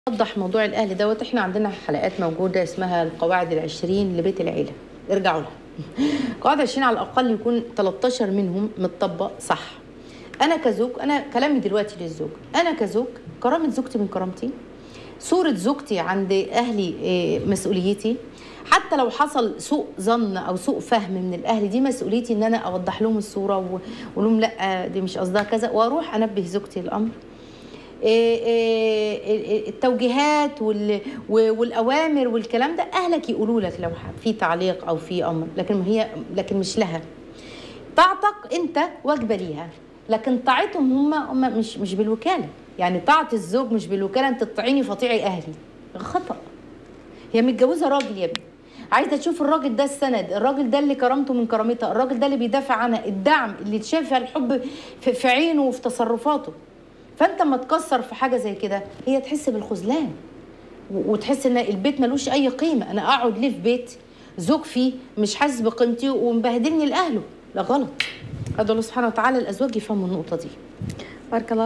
اوضح موضوع الاهل دوت احنا عندنا حلقات موجوده اسمها القواعد العشرين لبيت العيله ارجعوا لها قواعد 20 على الاقل يكون 13 منهم متطبق صح انا كزوج انا كلامي دلوقتي للزوج انا كزوج كرامه زوجتي من كرامتي صورة زوجتي عند أهلي إيه، مسؤوليتي حتى لو حصل سوء ظن أو سوء فهم من الأهل دي مسؤوليتي إن أنا أوضح لهم الصورة وأقول لهم لا دي مش قصدها كذا وأروح أنبه زوجتي الأمر إيه إيه التوجيهات وال- والاوامر والكلام ده اهلك يقولوا لك لو في تعليق او في امر لكن هي لكن مش لها طاعتك انت واجبه ليها لكن طاعتهم هم هم مش مش بالوكاله يعني طاعه الزوج مش بالوكاله انت تطيعيني فطيعي اهلي خطا هي متجوزه راجل يا ابني عايزه تشوف الراجل ده السند الراجل ده اللي كرامته من كرامتها الراجل ده اللي بيدافع عنها الدعم اللي تشافها الحب في, في عينه وفي تصرفاته فانت ما تكسر في حاجه زي كده هي تحس بالخذلان و- وتحس ان البيت ملوش اي قيمه انا اقعد ليه في بيت زوج فيه مش حاسس بقيمتي ومبهدلني لاهله لا غلط هذا الله سبحانه وتعالى الازواج يفهموا النقطه دي بارك الله